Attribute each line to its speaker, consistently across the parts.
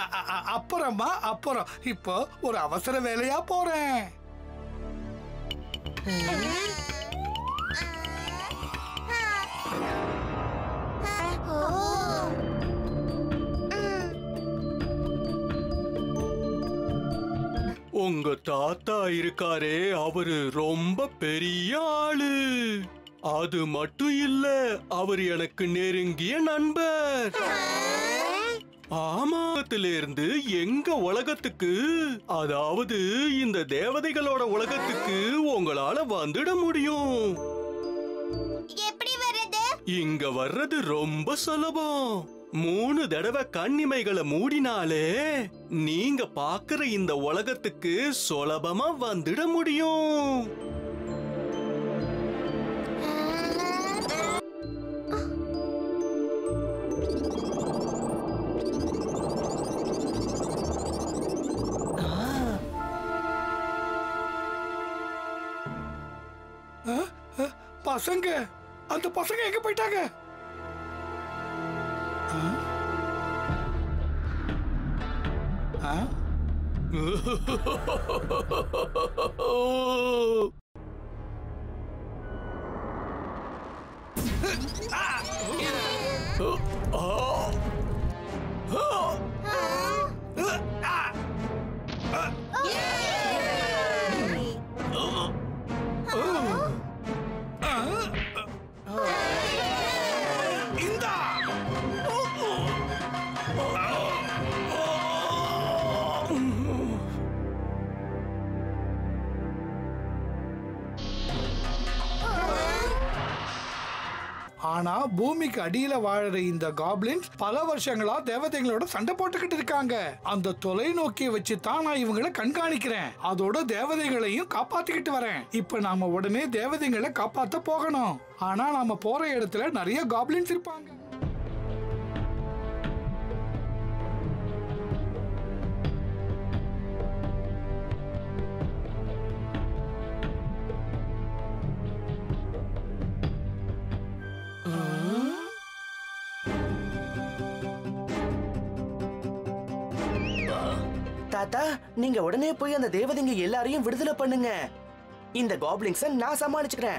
Speaker 1: அ- அ- அ- அப்புறமா அப்புறம் இப்போ ஒரு அவசர வேலையா போறேன்
Speaker 2: உங்க தாத்தா இருக்காரே அவரு ரொம்ப பெரிய ஆளு அது மட்டும் இல்ல அவர் எனக்கு நெருங்கிய நண்பர் ஆமாத்திலிருந்து எங்க உலகத்துக்கு அதாவது இந்த தேவதைகளோட உலகத்துக்கு உங்களால வந்துட முடியும்
Speaker 3: எப்படி வர்றது
Speaker 2: இங்க வர்றது ரொம்ப சுலபம் மூணு தடவை கண்ணிமைகளை மூடினாலே நீங்க பாக்குற இந்த உலகத்துக்கு சுலபமா வந்துட முடியும்
Speaker 1: அ? அ? பசங்க அந்த பசங்க எங்க போயிட்டாங்க அ? அ? இந்தா ஆனா பூமிக்கு அடியில வாழற இந்த காப்ளின்ஸ் பல வருஷங்களா தேவதைகளோட சண்டை போட்டுக்கிட்டு இருக்காங்க அந்த தொலைநோக்கியை வச்சு தான் நான் இவங்களை கண்காணிக்கிறேன் அதோட தேவதைகளையும் காப்பாத்திக்கிட்டு வரேன் இப்ப நாம உடனே தேவதைகளை காப்பாத்த போகணும் ஆனா நாம போற இடத்துல நிறைய காப்ளின்ஸ் இருப்பாங்க
Speaker 4: தாத்தா நீங்க உடனே போய் அந்த தேவதைங்க எல்லாரையும் விடுதலை பண்ணுங்க இந்த காப்ளிங்ஸ நான் சமாளிச்சுக்கிறேன்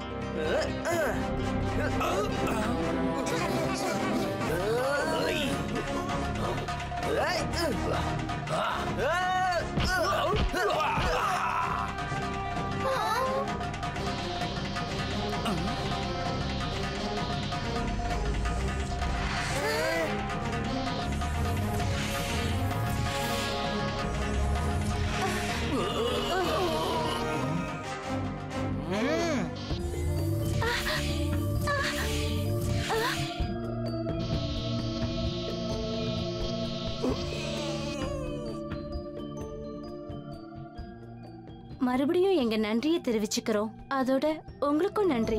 Speaker 5: மறுபடியும் எங்க நன்றியை தெரிவிச்சுக்கிறோம் அதோட உங்களுக்கும் நன்றி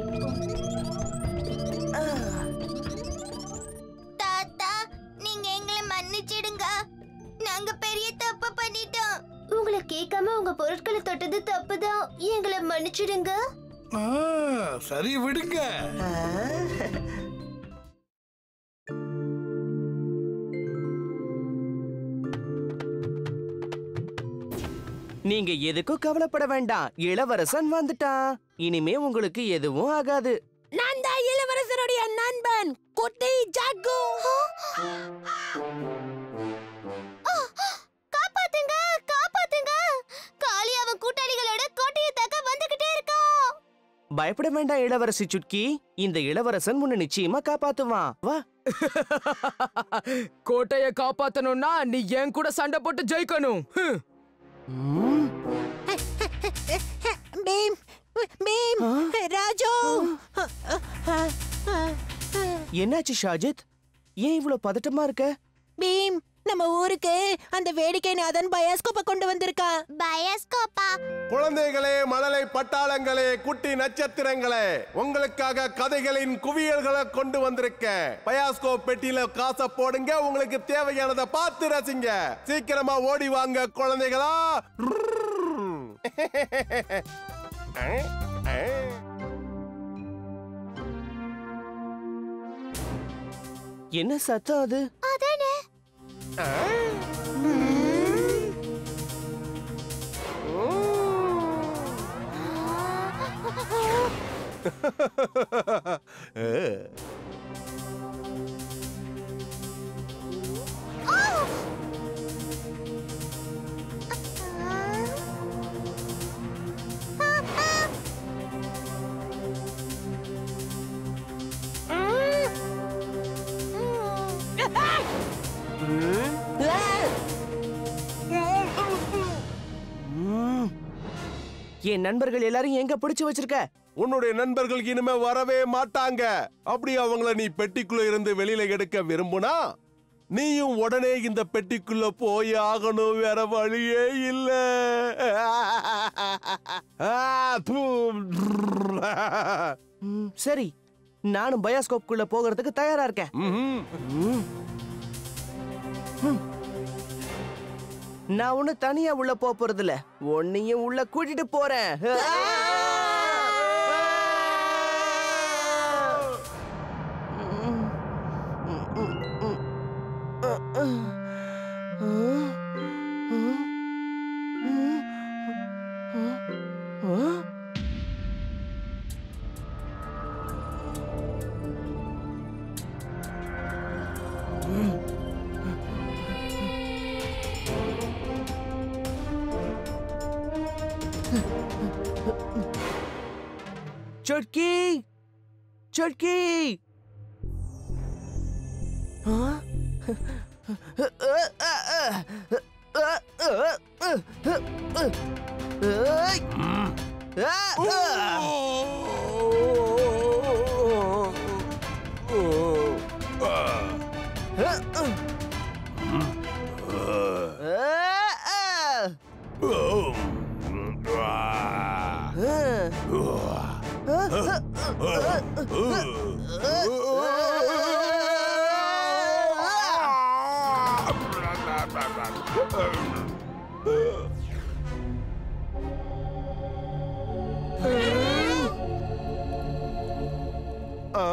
Speaker 3: தாத்தா நீங்க எங்களை மன்னிச்சிடுங்க நாங்க பெரிய தப்பு பண்ணிட்டோம் உங்களை கேட்காம உங்க பொருட்களை தொட்டது தப்புதான் எங்களை மன்னிச்சிடுங்க
Speaker 1: ஆ, சரி விடுங்க
Speaker 4: நீங்க எதுக்கும் கவலைப்பட வேண்டாம் இளவரசன் வந்துட்டான் இனிமே உங்களுக்கு எதுவும் ஆகாது
Speaker 6: நான் தான் இளவரசருடைய நண்பன் குட்டி ஜாக்கு
Speaker 3: காப்பாத்துங்க காப்பாத்துங்க காளி அவன் கூட்டாளிகளோட கோட்டையை தக்க வந்துகிட்டே இருக்கான்
Speaker 4: பயப்பட வேண்டாம் இளவரசி சுட்கி இந்த இளவரசன் உன்னை நிச்சயமா காப்பாத்துவான் வா
Speaker 7: கோட்டைய காப்பாத்தணும்னா நீ என் கூட சண்டை போட்டு ஜெயிக்கணும் ஹம்.
Speaker 4: ம்,
Speaker 6: பீம் பீம் ராஜு
Speaker 4: என்னாச்சு ஷாஜித் ஏன் இவ்வளவு பதட்டமா இருக்க
Speaker 6: பீம் நம்ம ஊருக்கு அந்த வேடிக்கை நாதன் பயாஸ்கோப்ப கொண்டு வந்திருக்கான்
Speaker 3: பயாஸ்கோப்பா
Speaker 8: குழந்தைகளே மழலை பட்டாளங்களே குட்டி நட்சத்திரங்களே உங்களுக்காக கதைகளின் குவியல்களை கொண்டு வந்திருக்கேன் பயாஸ்கோப் பெட்டியில காசை போடுங்க உங்களுக்கு தேவையானதை பார்த்து ரசிங்க சீக்கிரமா ஓடி வாங்க குழந்தைகளா அஹ், அஹ்.
Speaker 4: என்ன சத்தம் அது
Speaker 3: அதானே
Speaker 4: என் நண்பர்கள் எல்லாரும் எங்க பிடிச்சு வச்சிருக்க
Speaker 8: உன்னுடைய நண்பர்கள் இனிமே வரவே மாட்டாங்க அப்படி அவங்கள நீ பெட்டிக்குள்ள இருந்து வெளியில எடுக்க விரும்புனா நீயும் உடனே இந்த பெட்டிக்குள்ள போய் ஆகணும் வேற வழியே இல்ல ஆ, தூ.
Speaker 4: ம், சரி நானும் பயாஸ்கோப்குள்ள போகிறதுக்கு தயாரா இருக்கேன்
Speaker 8: ம்ஹும்.
Speaker 4: நான் ஒண்ணு தனியா உள்ள போக போறது இல்ல உன்னையும் உள்ள கூட்டிட்டு போறேன் चुटकी चुटकी हाँ?
Speaker 8: ஆ?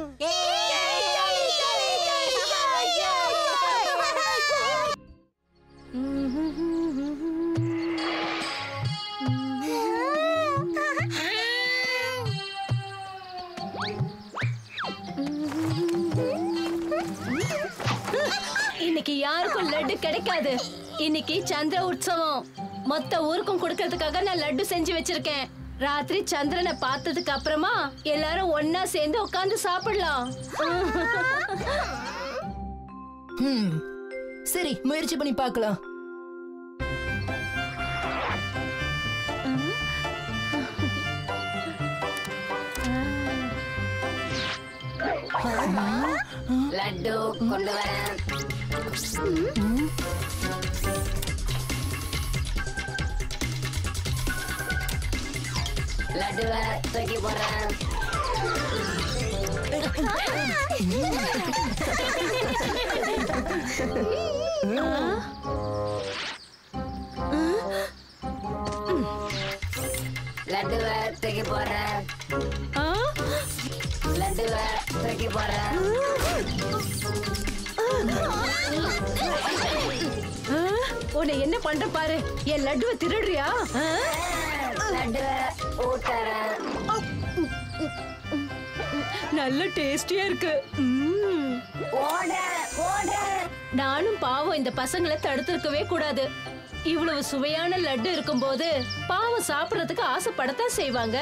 Speaker 5: இன்னைக்கு யாருக்கும் லட்டு கிடைக்காது இன்னைக்கு சந்திர உற்சவம் மொத்த ஊருக்கும் கொடுக்கறதுக்காக நான் லட்டு செஞ்சு வச்சிருக்கேன் ராத்திரி சந்திரனை பார்த்ததுக்கு அப்புறமா எல்லாரும் ஒன்னா சேர்ந்து உட்கார்ந்து சாப்பிடலாம்
Speaker 9: ஹம். சரி முயற்சி பண்ணி பார்க்கலாம்
Speaker 5: லட்டு கொண்டு வரேன் லட்டுவை தூக்கி போடுறேன் லட்டுவை தூக்கி போடுறேன் லட்டுவை தூக்கி போடுறேன் உன்னை என்ன பண்ற பாரு என் லட்டுவை திருடுறியா லட்டுவை ஊட்டறேன் நல்ல டேஸ்டியா இருக்கு நானும் பாவம் இந்த பசங்களை தடுத்திருக்கவே கூடாது இவ்வளவு சுவையான லட்டு இருக்கும்போது பாவம் சாப்பிடறதுக்கு ஆசைப்படத்தான் செய்வாங்க